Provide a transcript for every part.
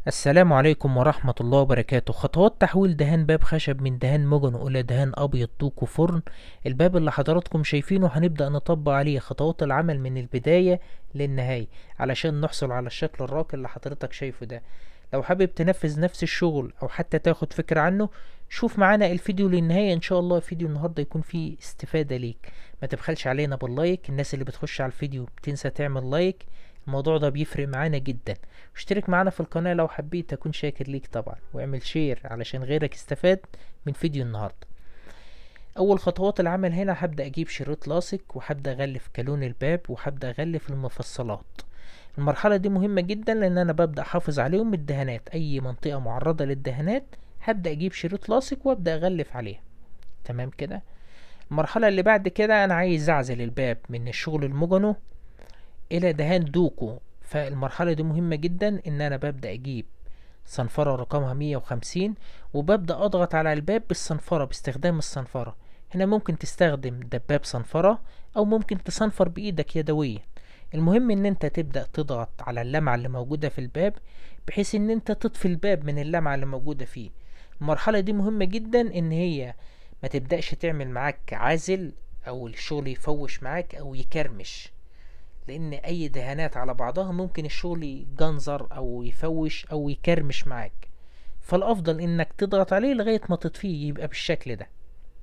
السلام عليكم ورحمة الله وبركاته خطوات تحويل دهان باب خشب من دهان مجن إلى دهان أبيض دوكو فرن الباب اللي حضراتكم شايفينه هنبدأ نطبق عليه خطوات العمل من البداية للنهاية علشان نحصل على الشكل الراقي اللي حضرتك شايفه ده لو حابب تنفذ نفس الشغل أو حتى تاخد فكرة عنه شوف معانا الفيديو للنهاية إن شاء الله فيديو النهاردة يكون فيه استفادة ليك ما تبخلش علينا باللايك الناس اللي بتخش على الفيديو بتنسى تعمل لايك الموضوع ده بيفرق معانا جدا اشترك معانا في القناة لو حبيت اكون شاكر ليك طبعا واعمل شير علشان غيرك يستفاد من فيديو النهاردة اول خطوات العمل هنا هبدأ اجيب شريط لاصق وهبدأ اغلف كالون الباب وهبدأ اغلف المفصلات المرحلة دي مهمة جدا لان انا ببدأ احافظ عليهم الدهانات اي منطقة معرضة للدهانات هبدأ اجيب شريط لاصق وابدأ اغلف عليها تمام كده المرحلة اللي بعد كده انا عايز اعزل الباب من الشغل المجنو الى دهان دوكو فالمرحلة دي مهمة جدا ان انا ببدأ اجيب صنفرة رقمها مية وخمسين وببدأ اضغط على الباب بالصنفرة باستخدام الصنفرة هنا ممكن تستخدم دباب صنفرة او ممكن تصنفر بايدك يدويا المهم ان انت تبدأ تضغط على اللمعة اللي موجودة في الباب بحيث ان انت تطفي الباب من اللمعة اللي موجودة فيه المرحلة دي مهمة جدا ان هي ما تبدأش تعمل معاك عازل او الشغل يفوش معاك او يكرمش لان اي دهانات على بعضها ممكن الشغل يجنزر او يفوش او يكرمش معاك فالافضل انك تضغط عليه لغاية ما تطفيه يبقى بالشكل ده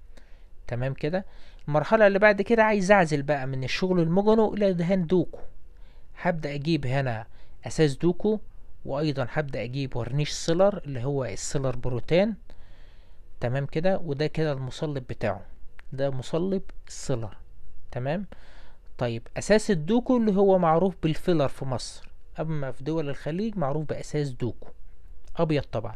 تمام كده المرحلة اللي بعد كده عايز اعزل بقى من الشغل المجنو الى دهان دوكو هبدأ اجيب هنا اساس دوكو وايضا هبدأ اجيب ورنيش سيلر اللي هو السيلر بروتان تمام كده وده كده المصلب بتاعه ده مصلب السيلر تمام طيب اساس الدوكو اللي هو معروف بالفيلر في مصر اما في دول الخليج معروف باساس دوكو ابيض طبعا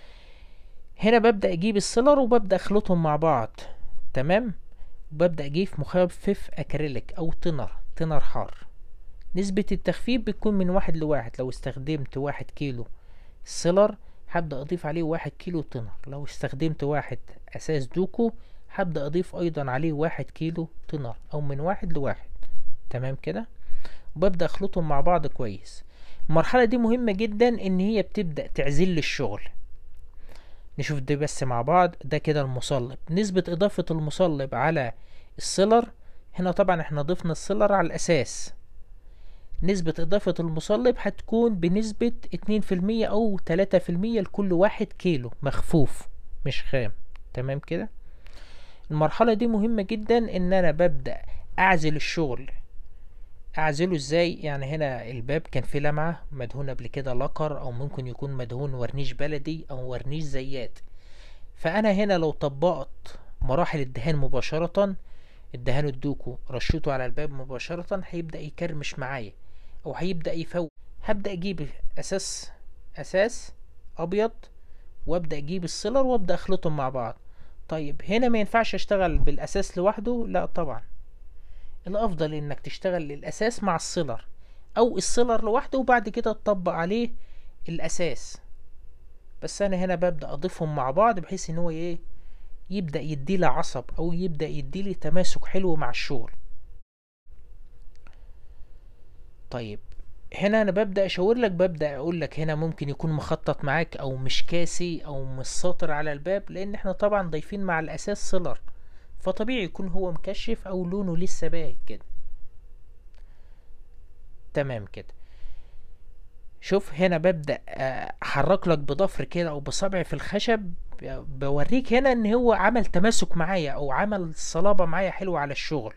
هنا ببدأ اجيب السيلر وببدأ اخلطهم مع بعض تمام وببدأ اجيب مخفف اكريليك او تنر تنر حار نسبة التخفيف بتكون من واحد لواحد لو استخدمت واحد كيلو سيلر هبدأ اضيف عليه واحد كيلو تنر لو استخدمت واحد اساس دوكو هبدأ اضيف ايضا عليه واحد كيلو تنر او من واحد لواحد تمام كده وببدأ اخلطهم مع بعض كويس المرحلة دي مهمة جدا ان هي بتبدأ تعزل الشغل نشوف ده بس مع بعض ده كده المصلب نسبة اضافة المصلب على السيلر هنا طبعا احنا ضفنا السيلر على الاساس نسبة اضافة المصلب هتكون بنسبة اتنين في المية او تلاتة في المية لكل واحد كيلو مخفوف مش خام تمام كده المرحلة دي مهمة جدا ان انا ببدأ اعزل الشغل اعزله ازاي يعني هنا الباب كان فيه لمعة مدهون قبل كده لكر او ممكن يكون مدهون ورنيش بلدي او ورنيش زيات فانا هنا لو طبقت مراحل الدهان مباشرة الدهان الدوكو رشيته على الباب مباشرة هيبدأ يكرمش معايا او هيبدأ يفوق هبدأ اجيب اساس اساس ابيض وابدأ اجيب السيلر وابدأ اخلطهم مع بعض طيب هنا ما ينفعش اشتغل بالاساس لوحده لا طبعا الافضل انك تشتغل الاساس مع السيلر او السيلر لوحده وبعد كده تطبق عليه الاساس بس انا هنا ببدأ اضيفهم مع بعض بحيث ان هو ايه يبدأ يديلي عصب او يبدأ يديلي تماسك حلو مع الشغل طيب هنا انا ببدأ اشاور لك ببدأ اقول لك هنا ممكن يكون مخطط معاك او مش كاسي او مش ساطر على الباب لان احنا طبعا ضايفين مع الاساس سيلر فطبيعي يكون هو مكشف او لونه لسه باهت كده تمام كده شوف هنا ببدأ احرك لك بضفر كده او بصبع في الخشب بوريك هنا ان هو عمل تماسك معايا او عمل صلابة معايا حلوة على الشغل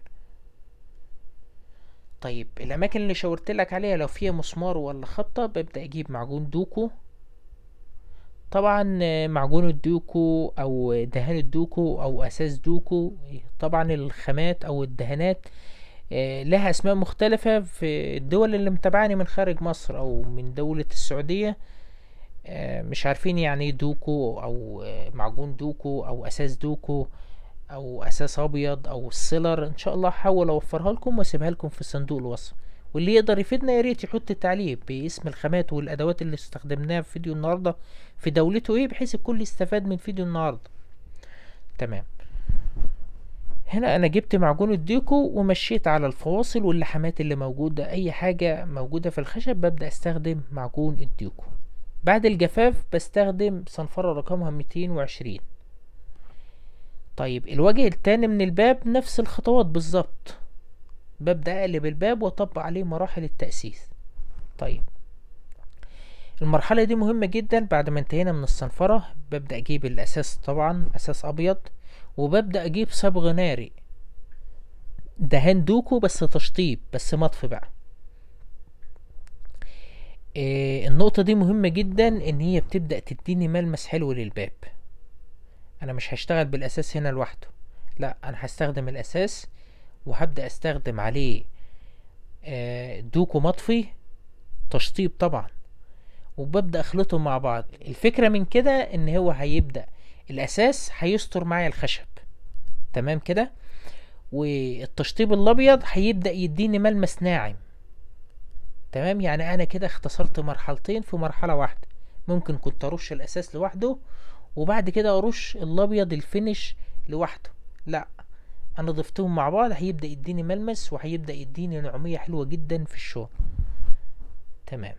طيب الاماكن اللي شاورت لك عليها لو فيها مسمار ولا خبطة ببدأ اجيب معجون دوكو طبعا معجون الدوكو او دهان الدوكو او اساس دوكو طبعا الخامات او الدهانات لها اسماء مختلفة في الدول اللي متابعاني من خارج مصر او من دولة السعودية مش عارفين يعني دوكو او معجون دوكو او اساس دوكو او اساس ابيض او السيلر ان شاء الله هحاول اوفرها لكم واسيبها لكم في صندوق الوصف واللي يقدر يفيدنا يا ريت يحط تعليق باسم الخامات والادوات اللي استخدمناها في فيديو النهارده في دولته ايه بحيث الكل يستفاد من فيديو النهارده تمام هنا انا جبت معجون الديكو ومشيت على الفواصل واللحامات اللي موجودة اي حاجة موجودة في الخشب ببدأ استخدم معجون الديكو بعد الجفاف بستخدم صنفرة رقمها ميتين وعشرين طيب الوجه التاني من الباب نفس الخطوات بالظبط ببدأ أقلب الباب وأطبق عليه مراحل التأسيس طيب المرحلة دي مهمة جدا بعد ما انتهينا من الصنفرة ببدأ أجيب الأساس طبعا أساس أبيض وببدأ أجيب صبغ ناري دهان دوكو بس تشطيب بس مطفي بقى إيه النقطة دي مهمة جدا ان هي بتبدأ تديني ملمس حلو للباب انا مش هشتغل بالاساس هنا لوحده لا انا هستخدم الاساس وهبدأ استخدم عليه آه دوكو مطفي تشطيب طبعا وببدأ اخلطهم مع بعض الفكرة من كده ان هو هيبدأ الاساس هيستر معايا الخشب تمام كده والتشطيب الابيض هيبدأ يديني ملمس ناعم تمام يعني انا كده اختصرت مرحلتين في مرحلة واحدة ممكن كنت ارش الاساس لوحده وبعد كده ارش الابيض الفينش لوحده لا انا ضفتهم مع بعض هيبدأ يديني ملمس وهيبدأ يديني نعومية حلوة جدا في الشغل تمام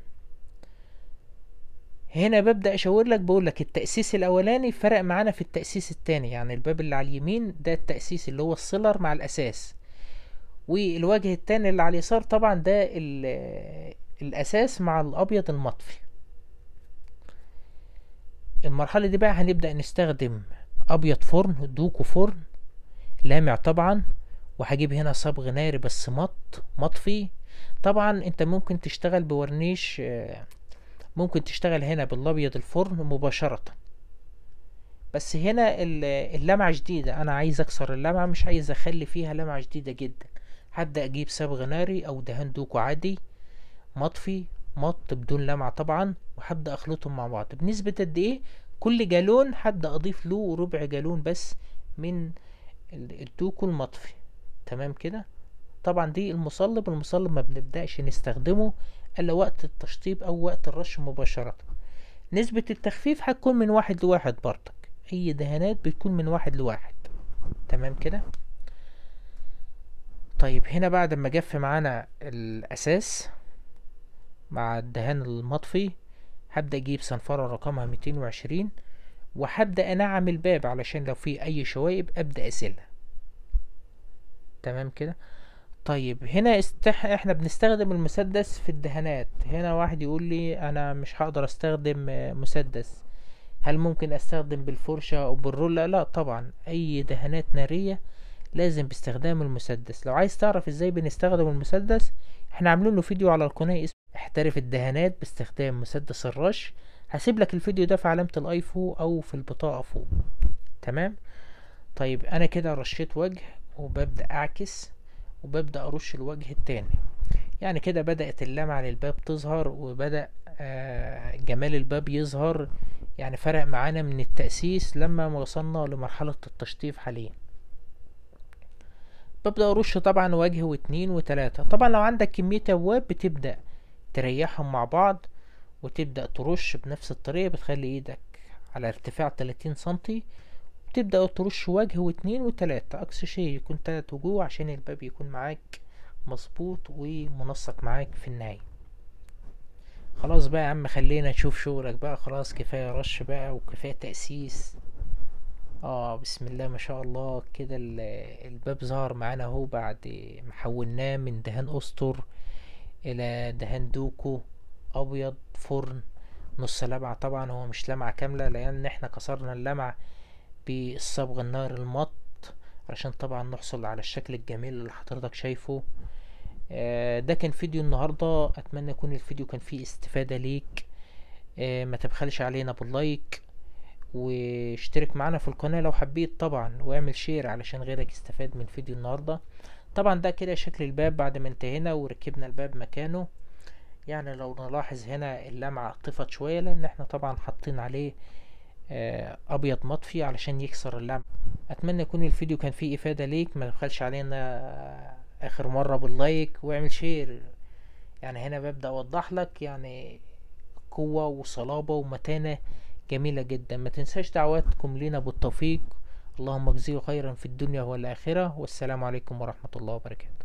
هنا ببدأ اشاور لك بقول لك التأسيس الاولاني فرق معانا في التأسيس التاني يعني الباب اللي على اليمين ده التأسيس اللي هو السيلر مع الاساس والوجه التاني اللي على اليسار طبعا ده الاساس مع الابيض المطفي المرحلة دي بقى هنبدأ نستخدم ابيض فرن دوكو فرن لامع طبعا وهجيب هنا صبغ ناري بس مط مطفي طبعا انت ممكن تشتغل بورنيش ممكن تشتغل هنا بالابيض الفرن مباشرة بس هنا اللمعة جديدة انا عايز اكسر اللمعة مش عايز اخلي فيها لمعة جديدة جدا هبدأ اجيب صبغ ناري او دهان دوكو عادي مطفي مط بدون لمعة طبعا وهبدأ اخلطهم مع بعض بنسبة قد ايه كل جالون هبدأ اضيف له ربع جالون بس من الدوكو المطفي تمام كده طبعا دي المصلب المصلب ما بنبدأش نستخدمه الا وقت التشطيب او وقت الرش مباشرة نسبة التخفيف هتكون من واحد لواحد برضك اي دهانات بتكون من واحد لواحد تمام كده طيب هنا بعد ما جف معانا الاساس مع الدهان المطفي هبدأ اجيب صنفرة رقمها ميتين وعشرين وهبدأ انعم الباب علشان لو في اي شوائب ابدأ اسيلها تمام كده طيب هنا استح... احنا بنستخدم المسدس في الدهانات هنا واحد يقول لي انا مش هقدر استخدم مسدس هل ممكن استخدم بالفرشة او بالرولة لا طبعا اي دهانات نارية لازم باستخدام المسدس لو عايز تعرف ازاي بنستخدم المسدس احنا عاملين له فيديو على القناة اسمه احترف الدهانات باستخدام مسدس الرش هسيب لك الفيديو ده في علامة الاي فوق او في البطاقة فوق تمام طيب انا كده رشيت وجه وببدأ اعكس وببدأ ارش الوجه التاني يعني كده بدأت اللمعة للباب تظهر وبدأ آه جمال الباب يظهر يعني فرق معانا من التأسيس لما وصلنا لمرحلة التشطيب حاليا ببدأ ارش طبعا وجه واتنين وتلاتة طبعا لو عندك كمية ابواب بتبدأ تريحهم مع بعض وتبدأ ترش بنفس الطريقة بتخلي ايدك على ارتفاع تلاتين سنتي تبدأ ترش وجه واتنين وتلاتة أقصى شيء يكون تلات وجوه عشان الباب يكون معاك مظبوط ومنسق معاك في النهاية خلاص بقى يا عم خلينا نشوف شغلك بقى خلاص كفاية رش بقى وكفاية تأسيس اه بسم الله ما شاء الله كده الباب ظهر معانا اهو بعد ما حولناه من دهان اسطر الى دهان دوكو ابيض فرن نص لمعة طبعا هو مش لمعة كاملة لان احنا كسرنا اللمعة بالصبغ النار المط عشان طبعا نحصل على الشكل الجميل اللي حضرتك شايفه آه ده كان فيديو النهاردة اتمنى يكون الفيديو كان فيه استفادة ليك آه ما تبخلش علينا باللايك واشترك معنا في القناة لو حبيت طبعا واعمل شير علشان غيرك يستفاد من فيديو النهاردة طبعا ده كده شكل الباب بعد ما انتهينا وركبنا الباب مكانه يعني لو نلاحظ هنا اللمعة طفت شوية لان احنا طبعا حاطين عليه ابيض مطفي علشان يكسر اللمعة اتمنى يكون الفيديو كان فيه افادة ليك ما تبخلش علينا اخر مرة باللايك واعمل شير يعني هنا ببدأ اوضح لك يعني قوة وصلابة ومتانة جميلة جدا ما تنساش دعواتكم لنا بالتوفيق اللهم اجزيه خيرا في الدنيا والآخرة والسلام عليكم ورحمة الله وبركاته